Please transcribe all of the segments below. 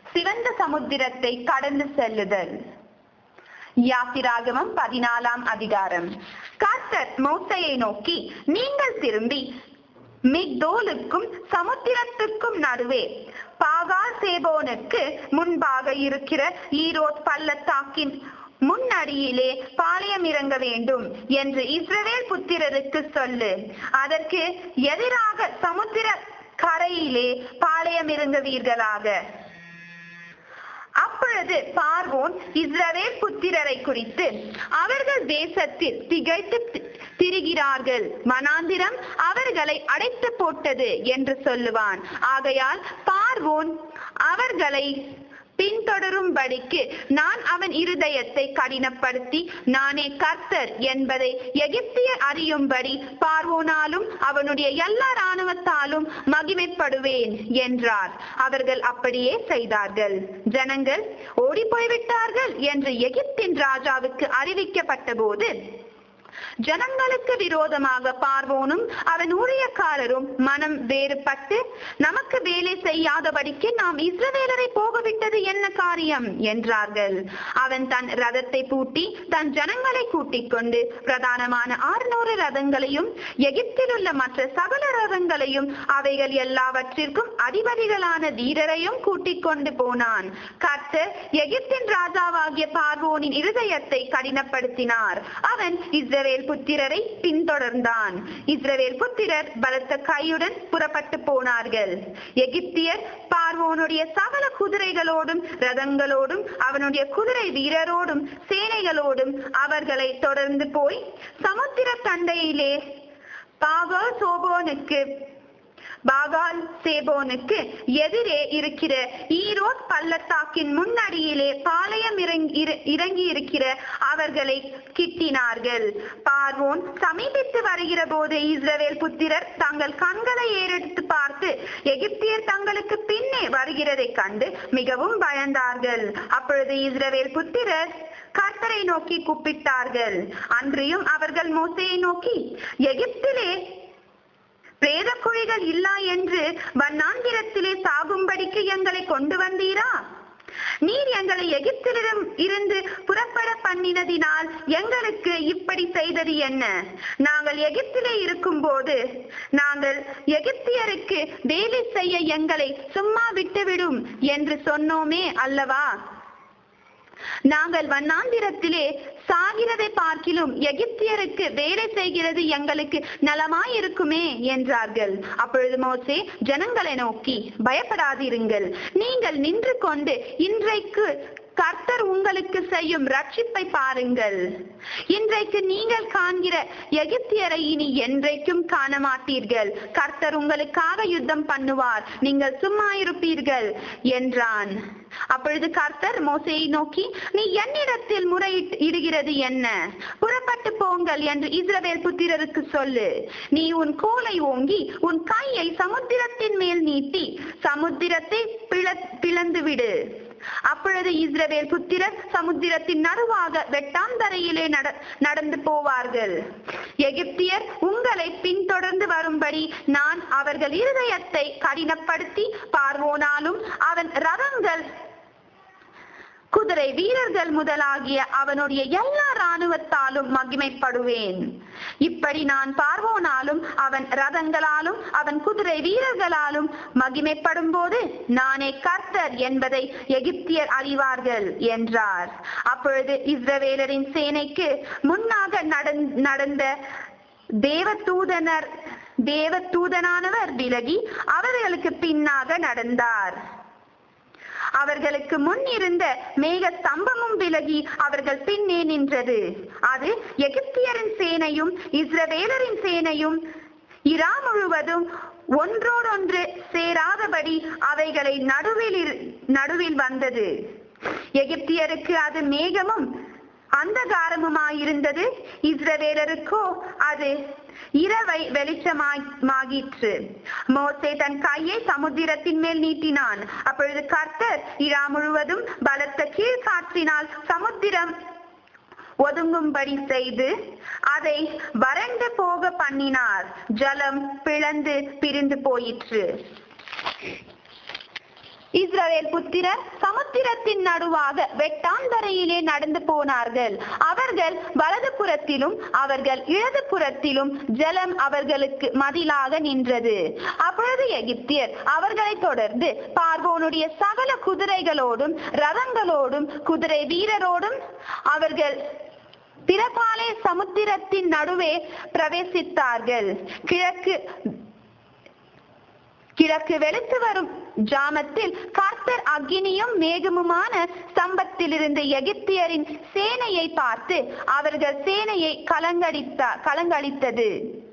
சிவந்த சமுத்திரத்தை கடந்து செல்லுதல் யாத்திராகமம் பதினாலாம் அதிகாரம் கர்த்தர் மோசையை நோக்கி நீங்கள் திரும்பி மிக்தோலுக்கும் சமுத்திரத்துக்கும் நடுவே பாகால் சேபோனுக்கு முன்பாக இருக்கிற ஈரோத் பள்ளத்தாக்கின் முன்னடியிலே பாளையம் இறங்க வேண்டும் என்று இஸ்ரவேல் புத்திரருக்கு சொல்லு அதற்கு எதிராக சமுத்திர கரையிலே பாளையம் இறங்குவீர்களாக அப்பொழுது பார்வோன் இஸ்ரவேல் புத்திரரை குறித்து அவர்கள் தேசத்தில் திகைத்து தி- திரிகிறார்கள் மனாந்திரம் அவர்களை அடைத்து போட்டது என்று சொல்லுவான் ஆகையால் பார்வோன் அவர்களை பின்தொடரும்படிக்கு நான் அவன் இருதயத்தை கடினப்படுத்தி நானே கர்த்தர் என்பதை எகிப்தியர் அறியும்படி பார்வோனாலும் அவனுடைய எல்லா இராணுவத்தாலும் மகிமைப்படுவேன் என்றார் அவர்கள் அப்படியே செய்தார்கள் ஜனங்கள் ஓடி போய்விட்டார்கள் என்று எகிப்தின் ராஜாவுக்கு அறிவிக்கப்பட்ட போது ஜனங்களுக்கு விரோதமாக பார்வோனும் அவன் ஊழியக்காரரும் மனம் வேறுபட்டு நமக்கு வேலை செய்யாதபடிக்கு நாம் இஸ்ரவேலரை போகவிட்டது என்ன காரியம் என்றார்கள் அவன் தன் ரதத்தை பூட்டி தன் ஜனங்களை கூட்டிக் கொண்டு பிரதானமான ஆறுநூறு ரதங்களையும் எகிப்தில் உள்ள மற்ற சகல ரதங்களையும் அவைகள் எல்லாவற்றிற்கும் அதிபதிகளான வீரரையும் கூட்டிக் கொண்டு போனான் கர்த்தர் எகிப்தின் ராஜாவாகிய பார்வோனின் இருதயத்தை கடினப்படுத்தினார் அவன் இஸ்ரவேல் புத்திரரை பின்தொடர்ந்தான் இஸ்ரவேல் புத்திரர் பலத்த கையுடன் புறப்பட்டு போனார்கள் எகிப்தியர் பார்வோனுடைய சகல குதிரைகளோடும் ரதங்களோடும் அவனுடைய குதிரை வீரரோடும் சேனைகளோடும் அவர்களை தொடர்ந்து போய் சமுத்திர தண்டையிலே பாகா சோபோனுக்கு பாகால் சேபோனுக்கு எதிரே இருக்கிற ஈரோட் பள்ளத்தாக்கின் முன்னடியிலே பாளையம் இறங்கி இற- இறங்கி இருக்கிற அவர்களை கிட்டினார்கள் பார்வோன் சமீபித்து வருகிற போது இஸ்ரவேல் புத்திரர் தங்கள் கண்களை ஏறெடுத்து பார்த்து எகிப்தியர் தங்களுக்கு பின்னே வருகிறதைக் கண்டு மிகவும் பயந்தார்கள் அப்பொழுது இஸ்ரவேல் புத்திரர் கர்த்தரை நோக்கி கூப்பிட்டார்கள் அன்றியும் அவர்கள் மோசையை நோக்கி எகிப்திலே பிரேத குழிகள் இல்லா என்று வண்ணாந்திரத்திலே சாகும்படிக்கு எங்களை கொண்டு வந்தீரா நீர் எங்களை எகிப்திலிடம் இருந்து புறப்பட பண்ணினதினால் எங்களுக்கு இப்படி செய்தது என்ன நாங்கள் எகிப்திலே இருக்கும்போது நாங்கள் எகிப்தியருக்கு வேலை செய்ய எங்களை சும்மா விட்டுவிடும் என்று சொன்னோமே அல்லவா நாங்கள் வண்ணாந்திரத்திலே சாகிறதை பார்க்கிலும் எகிப்தியருக்கு வேலை செய்கிறது எங்களுக்கு நலமாயிருக்குமே என்றார்கள் அப்பொழுது மோசே ஜனங்களை நோக்கி பயப்படாதிருங்கள் நீங்கள் நின்று கொண்டு இன்றைக்கு கர்த்தர் உங்களுக்கு செய்யும் ரட்சிப்பை பாருங்கள் இன்றைக்கு நீங்கள் காண்கிற எகிப்தியரை இனி என்றைக்கும் காண மாட்டீர்கள் கர்த்தர் உங்களுக்காக யுத்தம் பண்ணுவார் நீங்கள் சும்மா இருப்பீர்கள் என்றான் அப்பொழுது கர்த்தர் மோசையை நோக்கி நீ என்னிடத்தில் முறையிடுகிறது என்ன புறப்பட்டு போங்கள் என்று இஸ்ரவேல் புத்திரருக்கு சொல்லு நீ உன் கோலை ஓங்கி உன் கையை சமுத்திரத்தின் மேல் நீட்டி சமுத்திரத்தை பிள பிளந்து விடு அப்பொழுது இஸ்ரவேல் புத்திரர் சமுத்திரத்தின் நடுவாக வெட்டாந்தரையிலே நட நடந்து போவார்கள் எகிப்தியர் உங்களை பின்தொடர்ந்து வரும்படி நான் அவர்கள் இருதயத்தை கடினப்படுத்தி பார்வோனாலும் அவன் ரதங்கள் குதிரை வீரர்கள் முதலாகிய அவனுடைய எல்லா இராணுவத்தாலும் மகிமைப்படுவேன் இப்படி நான் பார்வோனாலும் அவன் ரதங்களாலும் அவன் குதிரை வீரர்களாலும் மகிமைப்படும் போது நானே கர்த்தர் என்பதை எகிப்தியர் அறிவார்கள் என்றார் அப்பொழுது இஸ்ரவேலரின் சேனைக்கு முன்னாக நடந்- நடந்த தேவதூதனர் தேவதூதனானவர் விலகி அவர்களுக்கு பின்னாக நடந்தார் அவர்களுக்கு முன் இருந்த மேக ஸ்தம்பமும் விலகி அவர்கள் பின்னே நின்றது அது எகிப்தியரின் சேனையும் இஸ்ரவேலரின் சேனையும் இரா முழுவதும் ஒன்றோடொன்று சேராதபடி அவைகளை நடுவில் இரு- நடுவில் வந்தது எகிப்தியருக்கு அது மேகமும் அந்தகாரமுமாயிருந்தது இஸ்ரவேலருக்கோ அது இரவை வெளிச்சமாகிற்று மோசே தன் கையை சமுத்திரத்தின் மேல் நீட்டினான் அப்பொழுது கர்த்தர் இரா முழுவதும் பலத்த கீழ்காற்றினால் சமுத்திரம் ஒதுங்கும்படி செய்து அதை வறண்டு போக பண்ணினார் ஜலம் பிளந்து பிரிந்து போயிற்று இஸ்ரவேல் புத்திரர் சமுத்திரத்தின் நடுவாக வெட்டாந்தரையிலே நடந்து போனார்கள் அவர்கள் வலது புறத்திலும் அவர்கள் இடது புறத்திலும் ஜலம் அவர்களுக்கு மதிலாக நின்றது அப்பொழுது எகிப்தியர் அவர்களை தொடர்ந்து பார்வோனுடைய சகல குதிரைகளோடும் ரதங்களோடும் குதிரை வீரரோடும் அவர்கள் பிறப்பாலே சமுத்திரத்தின் நடுவே பிரவேசித்தார்கள் கிழக்கு கிழக்கு வெளுத்து வரும் ஜாமத்தில் கர்த்தர் அக்னியும் மேகமுமான சம்பத்திலிருந்து எகிப்தியரின் சேனையை பார்த்து அவர்கள் சேனையை கலங்கடித்த கலங்கடித்தது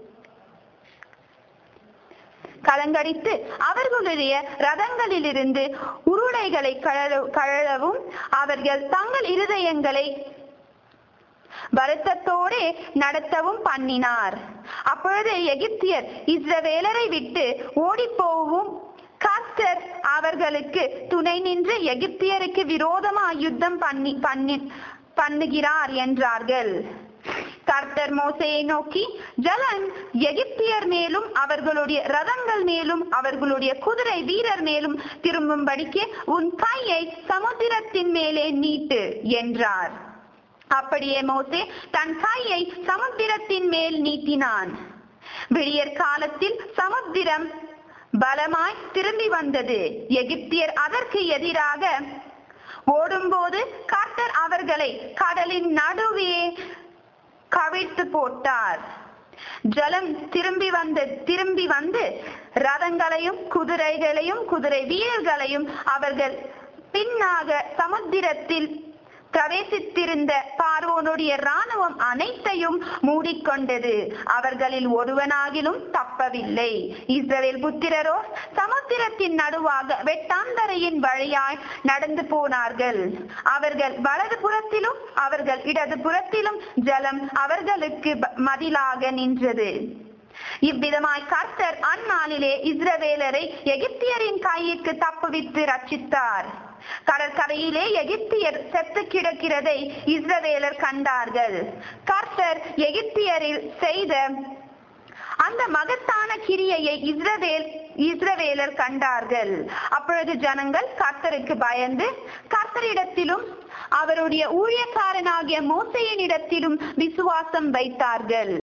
கலங்கடித்து அவர்களுடைய ரதங்களிலிருந்து உருளைகளை கழற- கழறவும் அவர்கள் தங்கள் இருதயங்களை வருத்தத்தோடே நடத்தவும் பண்ணினார் அப்பொழுது எகிப்தியர் இஸ்ரவேலரை விட்டு ஓடிப்போகவும் கர்த்தர் அவர்களுக்கு துணை நின்று எகிப்தியருக்கு விரோதமாய் யுத்தம் பண்ணி பண்ணி பண்ணுகிறார் என்றார்கள் கர்த்தர் மோசையை நோக்கி ஜலன் எகிப்தியர் மேலும் அவர்களுடைய ரதங்கள் மேலும் அவர்களுடைய குதிரை வீரர் மேலும் திரும்பும்படிக்கு உன் கையை சமுத்திரத்தின் மேலே நீட்டு என்றார் அப்படியே மோசே தன் கையை சமுத்திரத்தின் மேல் நீட்டினான் விடியற் காலத்தில் சமுத்திரம் பலமாய் திரும்பி வந்தது எகிப்தியர் அதற்கு எதிராக ஓடும்போது கர்த்தர் அவர்களை கடலின் நடுவே கவிழ்த்து போட்டார் ஜலம் திரும்பி வந்து திரும்பி வந்து ரதங்களையும் குதிரைகளையும் குதிரை வீரர்களையும் அவர்கள் பின்னாக சமுத்திரத்தில் பிரவேசித்திருந்த பார்வோனுடைய ராணுவம் அனைத்தையும் மூடிக்கொண்டது அவர்களில் ஒருவனாகிலும் தப்பவில்லை இஸ்ரவேல் புத்திரரோ சமுத்திரத்தின் நடுவாக வெட்டாந்தரையின் வழியாய் நடந்து போனார்கள் அவர்கள் வலது புறத்திலும் அவர்கள் இடது புறத்திலும் ஜலம் அவர்களுக்கு ப- மதிலாக நின்றது இவ்விதமாய் கர்த்தர் அந்நாளிலே இஸ்ரவேலரை எகிப்தியரின் கையிற்கு தப்புவித்து ரட்சித்தார் கடற்கரையிலே எகிப்தியர் செத்து கிடக்கிறதை இஸ்ரவேலர் கண்டார்கள் கர்த்தர் எகிப்தியரில் செய்த அந்த மகத்தான கிரியையை இஸ்ரவேல் இஸ்ரவேலர் கண்டார்கள் அப்பொழுது ஜனங்கள் கர்த்தருக்கு பயந்து கர்த்தரிடத்திலும் அவருடைய ஊழியக்காரனாகிய மோசையினிடத்திலும் விசுவாசம் வைத்தார்கள்